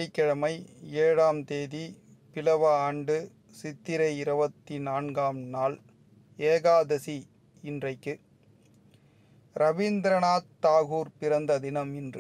வெள்ளிக்கிழமை ஏழாம் தேதி பிலவ ஆண்டு சித்திரை இருபத்தி நான்காம் நாள் ஏகாதசி இன்றைக்கு ரவீந்திரநாத் தாகூர் பிறந்த தினம் இன்று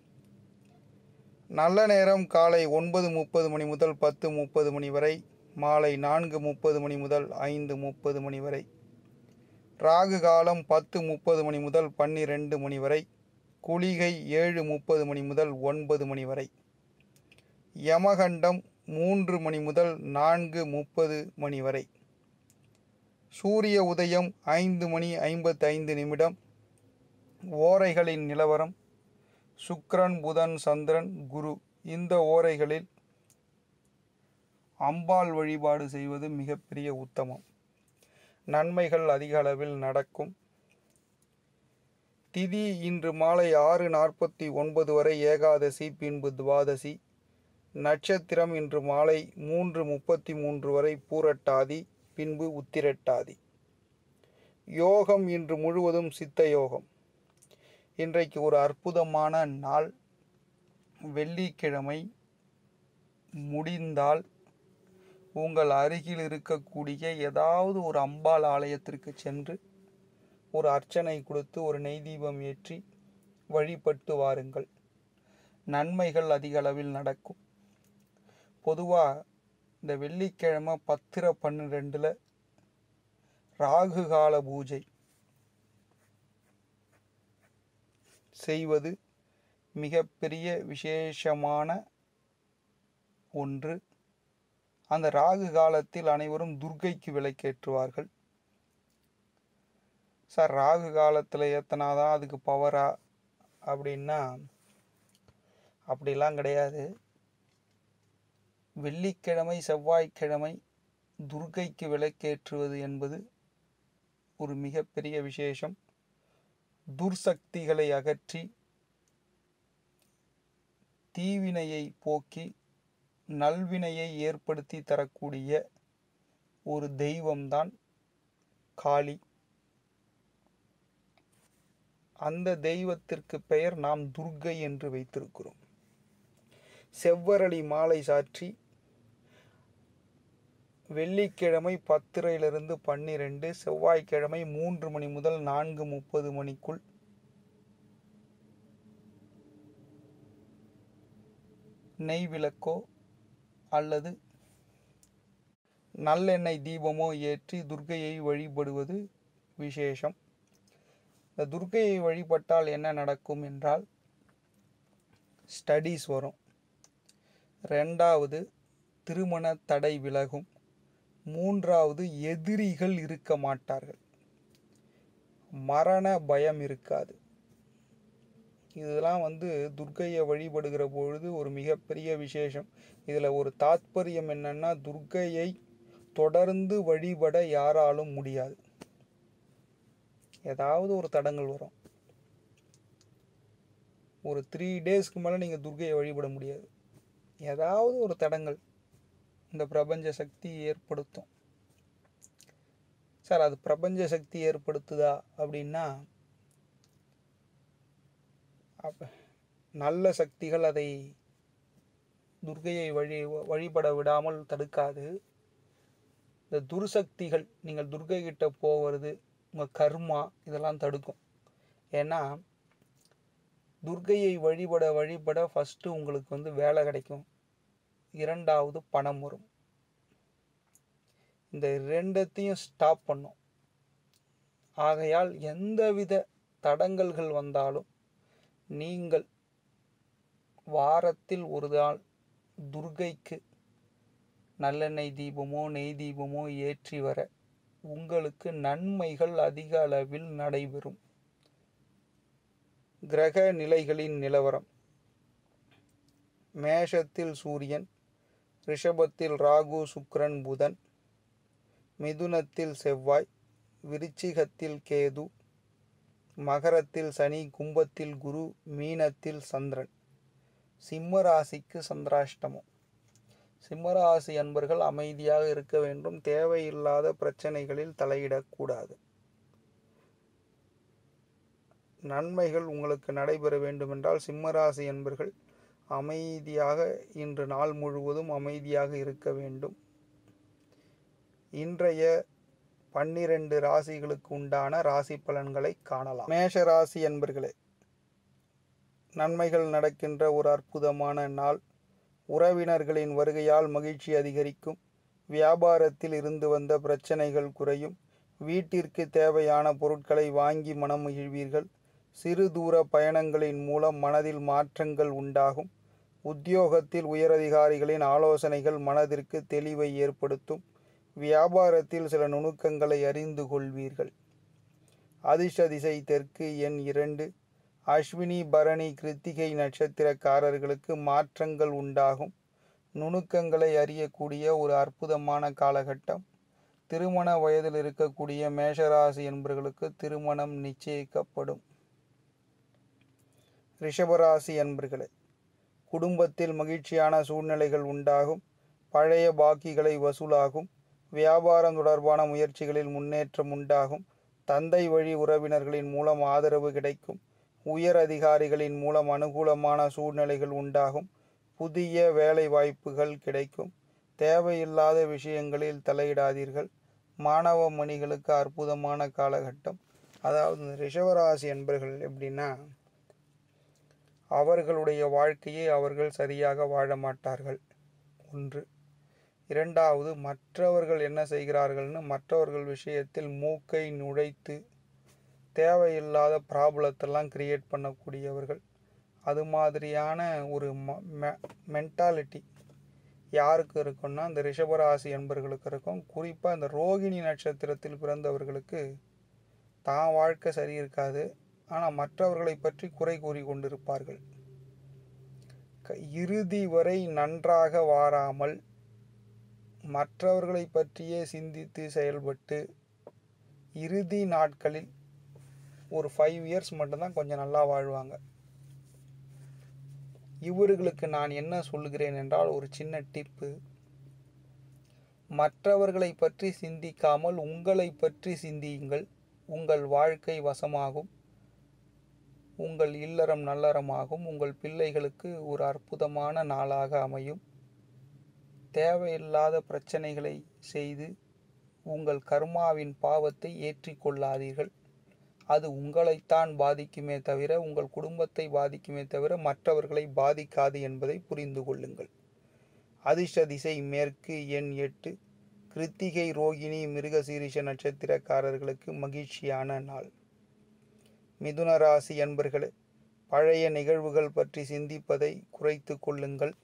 நல்ல நேரம் காலை ஒன்பது முப்பது மணி முதல் பத்து முப்பது மணி வரை மாலை நான்கு முப்பது மணி முதல் ஐந்து முப்பது மணி வரை ராகு காலம் பத்து முப்பது மணி முதல் பன்னிரெண்டு மணி வரை குளிகை ஏழு முப்பது மணி முதல் ஒன்பது மணி வரை யமகண்டம் மூன்று மணி முதல் நான்கு முப்பது மணி வரை சூரிய உதயம் ஐந்து மணி ஐம்பத்தைந்து நிமிடம் ஓரைகளின் நிலவரம் சுக்கிரன் புதன் சந்திரன் குரு இந்த ஓரைகளில் அம்பாள் வழிபாடு செய்வது மிகப்பெரிய உத்தமம் நன்மைகள் அதிக அளவில் நடக்கும் திதி இன்று மாலை ஆறு நாற்பத்தி ஒன்பது வரை ஏகாதசி பின்பு துவாதசி நட்சத்திரம் இன்று மாலை மூன்று முப்பத்தி மூன்று வரை பூரட்டாதி பின்பு உத்திரட்டாதி யோகம் இன்று முழுவதும் சித்த யோகம் இன்றைக்கு ஒரு அற்புதமான நாள் வெள்ளிக்கிழமை முடிந்தால் உங்கள் அருகில் இருக்கக்கூடிய ஏதாவது ஒரு அம்பாள் ஆலயத்திற்கு சென்று ஒரு அர்ச்சனை கொடுத்து ஒரு நெய் தீபம் ஏற்றி வழிபட்டு வாருங்கள் நன்மைகள் அதிக அளவில் நடக்கும் பொதுவாக இந்த வெள்ளிக்கிழமை பத்திர பன்னிரெண்டில் ராகு கால பூஜை செய்வது மிகப்பெரிய விசேஷமான ஒன்று அந்த ராகு காலத்தில் அனைவரும் துர்க்கைக்கு விளக்கேற்றுவார்கள் சார் ராகு காலத்தில் ஏத்தனாதான் அதுக்கு பவரா அப்படின்னா அப்படிலாம் கிடையாது வெள்ளிக்கிழமை செவ்வாய்க்கிழமை துர்க்கைக்கு விளக்கேற்றுவது என்பது ஒரு மிகப்பெரிய விசேஷம் துர்சக்திகளை அகற்றி தீவினையை போக்கி நல்வினையை ஏற்படுத்தி தரக்கூடிய ஒரு தெய்வம்தான் காளி அந்த தெய்வத்திற்கு பெயர் நாம் துர்க்கை என்று வைத்திருக்கிறோம் செவ்வரளி மாலை சாற்றி வெள்ளிக்கிழமை பத்திரையிலிருந்து பன்னிரெண்டு செவ்வாய்க்கிழமை மூன்று மணி முதல் நான்கு முப்பது மணிக்குள் நெய் விளக்கோ அல்லது நல்லெண்ணெய் தீபமோ ஏற்றி துர்க்கையை வழிபடுவது விசேஷம் இந்த துர்க்கையை வழிபட்டால் என்ன நடக்கும் என்றால் ஸ்டடீஸ் வரும் ரெண்டாவது திருமண தடை விலகும் மூன்றாவது எதிரிகள் இருக்க மாட்டார்கள் மரண பயம் இருக்காது இதெல்லாம் வந்து துர்க்கையை வழிபடுகிற பொழுது ஒரு மிகப்பெரிய விசேஷம் இதில் ஒரு தாத்பரியம் என்னன்னா துர்க்கையை தொடர்ந்து வழிபட யாராலும் முடியாது ஏதாவது ஒரு தடங்கள் வரும் ஒரு த்ரீ டேஸ்க்கு மேலே நீங்கள் துர்க்கையை வழிபட முடியாது ஏதாவது ஒரு தடங்கள் இந்த பிரபஞ்ச சக்தி ஏற்படுத்தும் சார் அது பிரபஞ்ச சக்தி ஏற்படுத்துதா அப்படின்னா அப்ப நல்ல சக்திகள் அதை துர்க்கையை வழி வழிபட விடாமல் தடுக்காது இந்த துர்சக்திகள் நீங்கள் துர்க்கை கிட்ட போவது உங்கள் கர்மா இதெல்லாம் தடுக்கும் ஏன்னா துர்க்கையை வழிபட வழிபட ஃபஸ்ட்டு உங்களுக்கு வந்து வேலை கிடைக்கும் இரண்டாவது பணம் வரும் இந்த ரெண்டத்தையும் ஸ்டாப் பண்ணும் ஆகையால் எந்தவித தடங்கல்கள் வந்தாலும் நீங்கள் வாரத்தில் ஒரு நாள் துர்க்கைக்கு நல்லெண்ணெய் தீபமோ நெய் தீபமோ ஏற்றி வர உங்களுக்கு நன்மைகள் அதிக அளவில் நடைபெறும் கிரக நிலைகளின் நிலவரம் மேஷத்தில் சூரியன் ரிஷபத்தில் ராகு சுக்கிரன் புதன் மிதுனத்தில் செவ்வாய் விருச்சிகத்தில் கேது மகரத்தில் சனி கும்பத்தில் குரு மீனத்தில் சந்திரன் சிம்ம ராசிக்கு சந்திராஷ்டமம் சிம்மராசி அன்பர்கள் அமைதியாக இருக்க வேண்டும் தேவையில்லாத பிரச்சனைகளில் தலையிடக்கூடாது நன்மைகள் உங்களுக்கு நடைபெற வேண்டுமென்றால் சிம்மராசி என்பர்கள் அமைதியாக இன்று நாள் முழுவதும் அமைதியாக இருக்க வேண்டும் இன்றைய பன்னிரண்டு ராசிகளுக்கு உண்டான ராசி பலன்களை காணலாம் மேஷ ராசி என்பர்களே நன்மைகள் நடக்கின்ற ஒரு அற்புதமான நாள் உறவினர்களின் வருகையால் மகிழ்ச்சி அதிகரிக்கும் வியாபாரத்தில் இருந்து வந்த பிரச்சனைகள் குறையும் வீட்டிற்கு தேவையான பொருட்களை வாங்கி மனம் மகிழ்வீர்கள் சிறு தூர பயணங்களின் மூலம் மனதில் மாற்றங்கள் உண்டாகும் உத்தியோகத்தில் உயரதிகாரிகளின் ஆலோசனைகள் மனதிற்கு தெளிவை ஏற்படுத்தும் வியாபாரத்தில் சில நுணுக்கங்களை அறிந்து கொள்வீர்கள் அதிர்ஷ்ட திசை தெற்கு எண் இரண்டு அஸ்வினி பரணி கிருத்திகை நட்சத்திரக்காரர்களுக்கு மாற்றங்கள் உண்டாகும் நுணுக்கங்களை அறியக்கூடிய ஒரு அற்புதமான காலகட்டம் திருமண வயதில் இருக்கக்கூடிய மேஷராசி என்பவர்களுக்கு திருமணம் நிச்சயிக்கப்படும் ரிஷபராசி என்பர்களே குடும்பத்தில் மகிழ்ச்சியான சூழ்நிலைகள் உண்டாகும் பழைய பாக்கிகளை வசூலாகும் வியாபாரம் தொடர்பான முயற்சிகளில் முன்னேற்றம் உண்டாகும் தந்தை வழி உறவினர்களின் மூலம் ஆதரவு கிடைக்கும் உயர் அதிகாரிகளின் மூலம் அனுகூலமான சூழ்நிலைகள் உண்டாகும் புதிய வேலை வாய்ப்புகள் கிடைக்கும் தேவையில்லாத விஷயங்களில் தலையிடாதீர்கள் மாணவ மணிகளுக்கு அற்புதமான காலகட்டம் அதாவது இந்த ரிஷவராசி என்பர்கள் எப்படின்னா அவர்களுடைய வாழ்க்கையை அவர்கள் சரியாக வாழ மாட்டார்கள் ஒன்று இரண்டாவது மற்றவர்கள் என்ன செய்கிறார்கள்னு மற்றவர்கள் விஷயத்தில் மூக்கை நுழைத்து தேவையில்லாத ப்ராப்ளத்தெல்லாம் கிரியேட் பண்ணக்கூடியவர்கள் அது மாதிரியான ஒரு மென்டாலிட்டி யாருக்கு இருக்குன்னா இந்த ரிஷபராசி என்பர்களுக்கு இருக்கும் குறிப்பாக இந்த ரோகிணி நட்சத்திரத்தில் பிறந்தவர்களுக்கு தான் வாழ்க்கை சரி இருக்காது ஆனால் மற்றவர்களை பற்றி குறை கூறி கொண்டிருப்பார்கள் இறுதி வரை நன்றாக வாராமல் மற்றவர்களை பற்றியே சிந்தித்து செயல்பட்டு இறுதி நாட்களில் ஒரு ஃபைவ் இயர்ஸ் மட்டும்தான் கொஞ்சம் நல்லா வாழ்வாங்க இவர்களுக்கு நான் என்ன சொல்கிறேன் என்றால் ஒரு சின்ன டிப்பு மற்றவர்களை பற்றி சிந்திக்காமல் உங்களை பற்றி சிந்தியுங்கள் உங்கள் வாழ்க்கை வசமாகும் உங்கள் இல்லறம் நல்லறமாகும் உங்கள் பிள்ளைகளுக்கு ஒரு அற்புதமான நாளாக அமையும் தேவையில்லாத பிரச்சனைகளை செய்து உங்கள் கர்மாவின் பாவத்தை ஏற்றிக்கொள்ளாதீர்கள் அது உங்களைத்தான் பாதிக்குமே தவிர உங்கள் குடும்பத்தை பாதிக்குமே தவிர மற்றவர்களை பாதிக்காது என்பதை புரிந்து கொள்ளுங்கள் அதிர்ஷ்ட திசை மேற்கு எண் எட்டு கிருத்திகை ரோகிணி மிருகசீரிஷ நட்சத்திரக்காரர்களுக்கு மகிழ்ச்சியான நாள் மிதுன ராசி என்பர்களே பழைய நிகழ்வுகள் பற்றி சிந்திப்பதை குறைத்து கொள்ளுங்கள்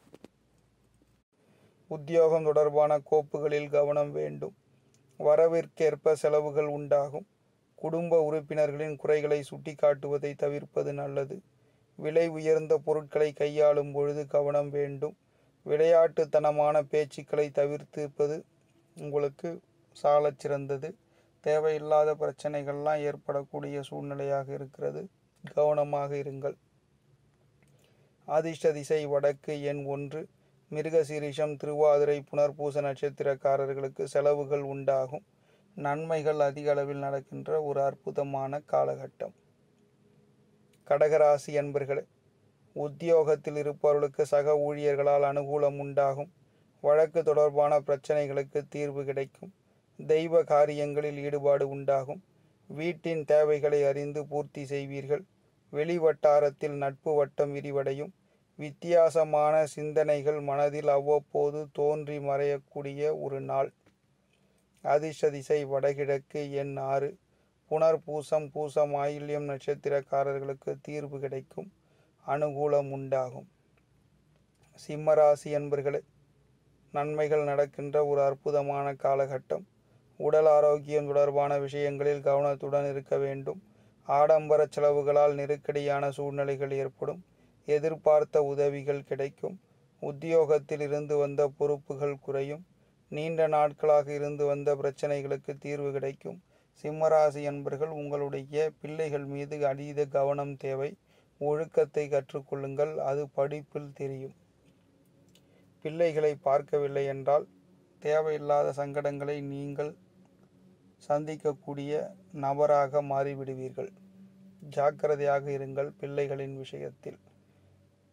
உத்தியோகம் தொடர்பான கோப்புகளில் கவனம் வேண்டும் வரவிற்கேற்ப செலவுகள் உண்டாகும் குடும்ப உறுப்பினர்களின் குறைகளை சுட்டிக்காட்டுவதை தவிர்ப்பது நல்லது விலை உயர்ந்த பொருட்களை கையாளும் பொழுது கவனம் வேண்டும் விளையாட்டுத்தனமான பேச்சுக்களை தவிர்த்திருப்பது உங்களுக்கு சாலச் சிறந்தது தேவையில்லாத பிரச்சனைகள்லாம் ஏற்படக்கூடிய சூழ்நிலையாக இருக்கிறது கவனமாக இருங்கள் அதிர்ஷ்ட திசை வடக்கு எண் ஒன்று மிருகசீரிஷம் திருவாதிரை புனர்பூச நட்சத்திரக்காரர்களுக்கு செலவுகள் உண்டாகும் நன்மைகள் அதிக அளவில் நடக்கின்ற ஒரு அற்புதமான காலகட்டம் கடகராசி அன்பர்களே உத்தியோகத்தில் இருப்பவர்களுக்கு சக ஊழியர்களால் அனுகூலம் உண்டாகும் வழக்கு தொடர்பான பிரச்சனைகளுக்கு தீர்வு கிடைக்கும் தெய்வ காரியங்களில் ஈடுபாடு உண்டாகும் வீட்டின் தேவைகளை அறிந்து பூர்த்தி செய்வீர்கள் வெளி வட்டாரத்தில் நட்பு வட்டம் விரிவடையும் வித்தியாசமான சிந்தனைகள் மனதில் அவ்வப்போது தோன்றி மறையக்கூடிய ஒரு நாள் அதிர்ஷ்ட திசை வடகிழக்கு எண் ஆறு புனர் பூசம் பூசம் ஆயில்யம் நட்சத்திரக்காரர்களுக்கு தீர்வு கிடைக்கும் அனுகூலம் உண்டாகும் சிம்மராசி என்பர்களே நன்மைகள் நடக்கின்ற ஒரு அற்புதமான காலகட்டம் உடல் ஆரோக்கியம் தொடர்பான விஷயங்களில் கவனத்துடன் இருக்க வேண்டும் ஆடம்பர செலவுகளால் நெருக்கடியான சூழ்நிலைகள் ஏற்படும் எதிர்பார்த்த உதவிகள் கிடைக்கும் உத்தியோகத்தில் இருந்து வந்த பொறுப்புகள் குறையும் நீண்ட நாட்களாக இருந்து வந்த பிரச்சனைகளுக்கு தீர்வு கிடைக்கும் சிம்மராசி என்பர்கள் உங்களுடைய பிள்ளைகள் மீது அதீத கவனம் தேவை ஒழுக்கத்தை கற்றுக்கொள்ளுங்கள் அது படிப்பில் தெரியும் பிள்ளைகளை பார்க்கவில்லை என்றால் தேவையில்லாத சங்கடங்களை நீங்கள் சந்திக்கக்கூடிய நபராக மாறிவிடுவீர்கள் ஜாக்கிரதையாக இருங்கள் பிள்ளைகளின் விஷயத்தில்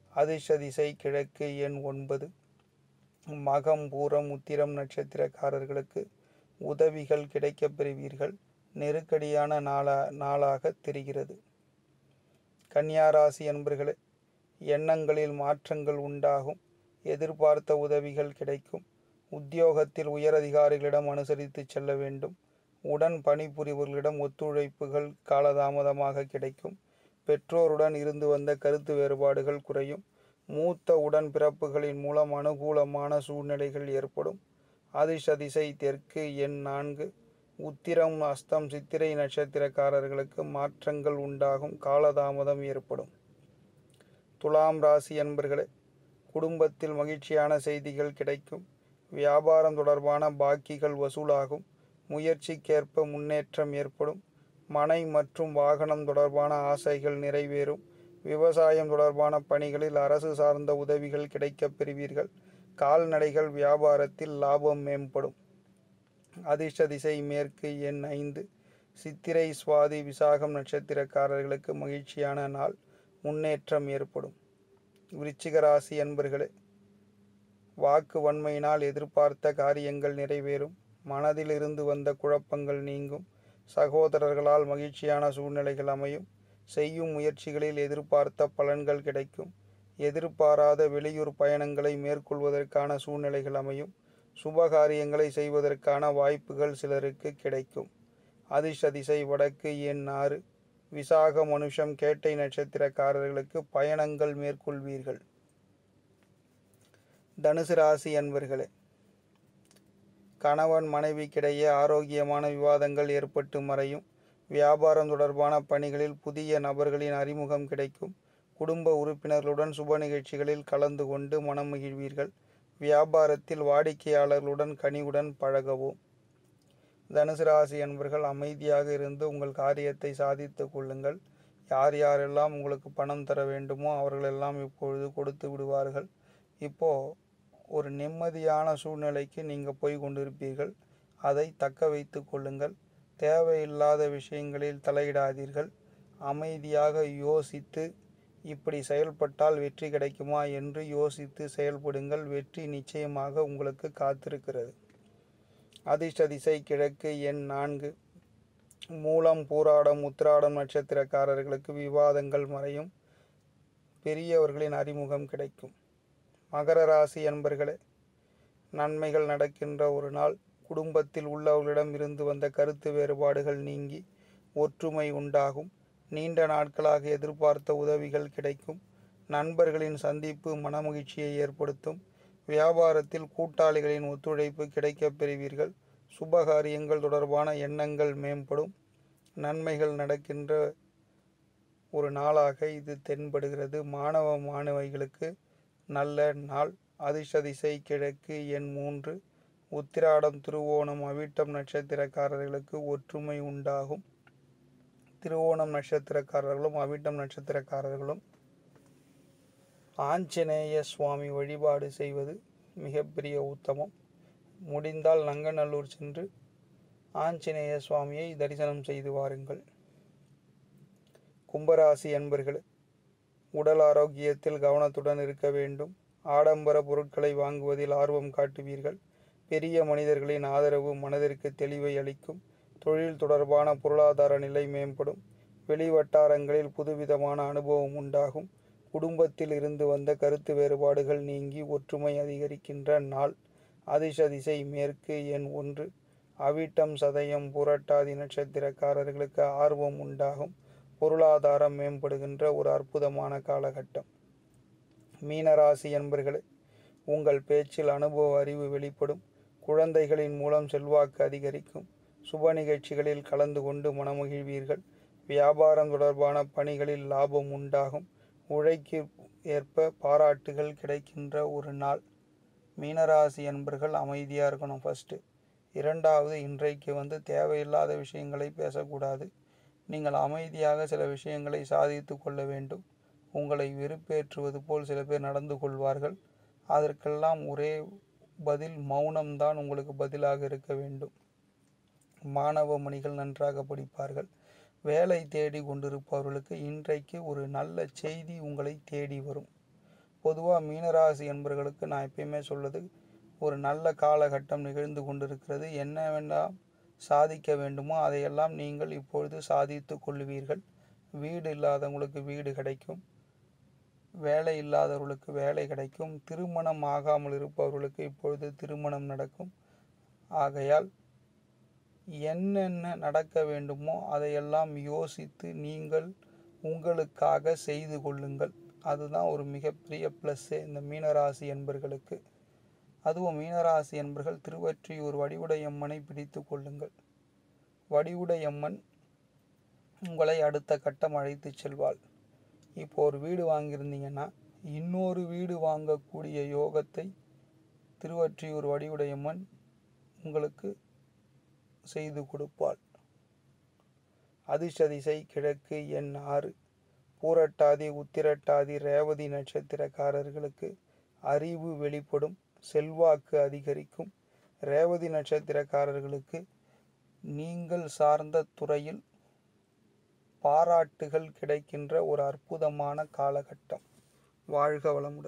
அதிர்ஷ்ட திசை கிழக்கு எண் ஒன்பது மகம் பூரம் உத்திரம் நட்சத்திரக்காரர்களுக்கு உதவிகள் கிடைக்கப் பெறுவீர்கள் நெருக்கடியான நாளா நாளாக தெரிகிறது கன்னியாராசி அன்பர்களே எண்ணங்களில் மாற்றங்கள் உண்டாகும் எதிர்பார்த்த உதவிகள் கிடைக்கும் உத்தியோகத்தில் உயரதிகாரிகளிடம் அனுசரித்து செல்ல வேண்டும் உடன் பணிபுரிவர்களிடம் ஒத்துழைப்புகள் காலதாமதமாக கிடைக்கும் பெற்றோருடன் இருந்து வந்த கருத்து வேறுபாடுகள் குறையும் மூத்த உடன் பிறப்புகளின் மூலம் அனுகூலமான சூழ்நிலைகள் ஏற்படும் அதிர்ஷ்ட திசை தெற்கு எண் நான்கு உத்திரம் அஸ்தம் சித்திரை நட்சத்திரக்காரர்களுக்கு மாற்றங்கள் உண்டாகும் காலதாமதம் ஏற்படும் துலாம் ராசி என்பர்களே குடும்பத்தில் மகிழ்ச்சியான செய்திகள் கிடைக்கும் வியாபாரம் தொடர்பான பாக்கிகள் வசூலாகும் முயற்சிக்கேற்ப முன்னேற்றம் ஏற்படும் மனை மற்றும் வாகனம் தொடர்பான ஆசைகள் நிறைவேறும் விவசாயம் தொடர்பான பணிகளில் அரசு சார்ந்த உதவிகள் கிடைக்கப் பெறுவீர்கள் கால்நடைகள் வியாபாரத்தில் லாபம் மேம்படும் அதிர்ஷ்ட திசை மேற்கு எண் ஐந்து சித்திரை சுவாதி விசாகம் நட்சத்திரக்காரர்களுக்கு மகிழ்ச்சியான நாள் முன்னேற்றம் ஏற்படும் விருச்சிக ராசி அன்பர்களே வாக்கு வன்மையினால் எதிர்பார்த்த காரியங்கள் நிறைவேறும் மனதில் இருந்து வந்த குழப்பங்கள் நீங்கும் சகோதரர்களால் மகிழ்ச்சியான சூழ்நிலைகள் அமையும் செய்யும் முயற்சிகளில் எதிர்பார்த்த பலன்கள் கிடைக்கும் எதிர்பாராத வெளியூர் பயணங்களை மேற்கொள்வதற்கான சூழ்நிலைகள் அமையும் சுபகாரியங்களை செய்வதற்கான வாய்ப்புகள் சிலருக்கு கிடைக்கும் அதிர்ஷ்ட திசை வடக்கு எண் ஆறு விசாக மனுஷம் கேட்டை நட்சத்திரக்காரர்களுக்கு பயணங்கள் மேற்கொள்வீர்கள் தனுசு ராசி அன்பர்களே கணவன் மனைவிக்கிடையே ஆரோக்கியமான விவாதங்கள் ஏற்பட்டு மறையும் வியாபாரம் தொடர்பான பணிகளில் புதிய நபர்களின் அறிமுகம் கிடைக்கும் குடும்ப உறுப்பினர்களுடன் சுப நிகழ்ச்சிகளில் கலந்து கொண்டு மனம் மகிழ்வீர்கள் வியாபாரத்தில் வாடிக்கையாளர்களுடன் கனிவுடன் பழகவும் தனுசு ராசி அன்பர்கள் அமைதியாக இருந்து உங்கள் காரியத்தை சாதித்து கொள்ளுங்கள் யார் யாரெல்லாம் உங்களுக்கு பணம் தர வேண்டுமோ அவர்களெல்லாம் இப்பொழுது கொடுத்து விடுவார்கள் இப்போ ஒரு நிம்மதியான சூழ்நிலைக்கு நீங்கள் போய் கொண்டிருப்பீர்கள் அதை தக்க வைத்து கொள்ளுங்கள் தேவையில்லாத விஷயங்களில் தலையிடாதீர்கள் அமைதியாக யோசித்து இப்படி செயல்பட்டால் வெற்றி கிடைக்குமா என்று யோசித்து செயல்படுங்கள் வெற்றி நிச்சயமாக உங்களுக்கு காத்திருக்கிறது அதிர்ஷ்ட திசை கிழக்கு எண் நான்கு மூலம் பூராடம் உத்திராடம் நட்சத்திரக்காரர்களுக்கு விவாதங்கள் மறையும் பெரியவர்களின் அறிமுகம் கிடைக்கும் மகர ராசி என்பர்களே நன்மைகள் நடக்கின்ற ஒரு நாள் குடும்பத்தில் உள்ளவர்களிடம் இருந்து வந்த கருத்து வேறுபாடுகள் நீங்கி ஒற்றுமை உண்டாகும் நீண்ட நாட்களாக எதிர்பார்த்த உதவிகள் கிடைக்கும் நண்பர்களின் சந்திப்பு மனமகிழ்ச்சியை ஏற்படுத்தும் வியாபாரத்தில் கூட்டாளிகளின் ஒத்துழைப்பு கிடைக்கப் பெறுவீர்கள் சுபகாரியங்கள் தொடர்பான எண்ணங்கள் மேம்படும் நன்மைகள் நடக்கின்ற ஒரு நாளாக இது தென்படுகிறது மாணவ மாணவிகளுக்கு நல்ல நாள் அதிர்ஷ்ட திசை கிழக்கு எண் மூன்று உத்திராடம் திருவோணம் அவிட்டம் நட்சத்திரக்காரர்களுக்கு ஒற்றுமை உண்டாகும் திருவோணம் நட்சத்திரக்காரர்களும் அவிட்டம் நட்சத்திரக்காரர்களும் ஆஞ்சநேய சுவாமி வழிபாடு செய்வது மிகப்பெரிய உத்தமம் முடிந்தால் நங்கநல்லூர் சென்று ஆஞ்சநேய சுவாமியை தரிசனம் செய்து வாருங்கள் கும்பராசி என்பர்களே உடல் ஆரோக்கியத்தில் கவனத்துடன் இருக்க வேண்டும் ஆடம்பர பொருட்களை வாங்குவதில் ஆர்வம் காட்டுவீர்கள் பெரிய மனிதர்களின் ஆதரவு மனதிற்கு தெளிவை அளிக்கும் தொழில் தொடர்பான பொருளாதார நிலை மேம்படும் வெளிவட்டாரங்களில் புதுவிதமான அனுபவம் உண்டாகும் குடும்பத்தில் இருந்து வந்த கருத்து வேறுபாடுகள் நீங்கி ஒற்றுமை அதிகரிக்கின்ற நாள் அதிர்ஷ்ட திசை மேற்கு எண் ஒன்று அவிட்டம் சதயம் புரட்டாதி நட்சத்திரக்காரர்களுக்கு ஆர்வம் உண்டாகும் பொருளாதாரம் மேம்படுகின்ற ஒரு அற்புதமான காலகட்டம் மீனராசி என்பர்களே உங்கள் பேச்சில் அனுபவ அறிவு வெளிப்படும் குழந்தைகளின் மூலம் செல்வாக்கு அதிகரிக்கும் சுப நிகழ்ச்சிகளில் கலந்து கொண்டு மனமகிழ்வீர்கள் வியாபாரம் தொடர்பான பணிகளில் லாபம் உண்டாகும் உழைக்கு ஏற்ப பாராட்டுகள் கிடைக்கின்ற ஒரு நாள் மீனராசி என்பர்கள் அமைதியாக இருக்கணும் ஃபஸ்ட்டு இரண்டாவது இன்றைக்கு வந்து தேவையில்லாத விஷயங்களை பேசக்கூடாது நீங்கள் அமைதியாக சில விஷயங்களை சாதித்து கொள்ள வேண்டும் உங்களை வெறுப்பேற்றுவது போல் சில பேர் நடந்து கொள்வார்கள் அதற்கெல்லாம் ஒரே பதில் மௌனம்தான் உங்களுக்கு பதிலாக இருக்க வேண்டும் மாணவ மணிகள் நன்றாக படிப்பார்கள் வேலை தேடி கொண்டிருப்பவர்களுக்கு இன்றைக்கு ஒரு நல்ல செய்தி உங்களை தேடி வரும் பொதுவாக மீனராசி என்பர்களுக்கு நான் எப்பயுமே சொல்லுது ஒரு நல்ல காலகட்டம் நிகழ்ந்து கொண்டிருக்கிறது என்ன வேண்டாம் சாதிக்க வேண்டுமோ அதையெல்லாம் நீங்கள் இப்பொழுது சாதித்து கொள்ளுவீர்கள் வீடு இல்லாதவங்களுக்கு வீடு கிடைக்கும் வேலை இல்லாதவர்களுக்கு வேலை கிடைக்கும் திருமணம் ஆகாமல் இருப்பவர்களுக்கு இப்பொழுது திருமணம் நடக்கும் ஆகையால் என்னென்ன நடக்க வேண்டுமோ அதையெல்லாம் யோசித்து நீங்கள் உங்களுக்காக செய்து கொள்ளுங்கள் அதுதான் ஒரு மிகப்பெரிய ப்ளஸ்ஸு இந்த மீனராசி என்பர்களுக்கு அதுவும் மீனராசி என்பர்கள் திருவற்றியூர் வடிவுடையம்மனை பிடித்து கொள்ளுங்கள் வடிவுடையம்மன் உங்களை அடுத்த கட்டம் அழைத்து செல்வாள் இப்போ ஒரு வீடு வாங்கியிருந்தீங்கன்னா இன்னொரு வீடு வாங்கக்கூடிய யோகத்தை திருவற்றியூர் வடிவுடையம்மன் உங்களுக்கு செய்து கொடுப்பாள் அதிர்ஷ்ட திசை கிழக்கு எண் ஆறு பூரட்டாதி உத்திரட்டாதி ரேவதி நட்சத்திரக்காரர்களுக்கு அறிவு வெளிப்படும் செல்வாக்கு அதிகரிக்கும் ரேவதி நட்சத்திரக்காரர்களுக்கு நீங்கள் சார்ந்த துறையில் பாராட்டுகள் கிடைக்கின்ற ஒரு அற்புதமான காலகட்டம் வாழ்க வளமுடன்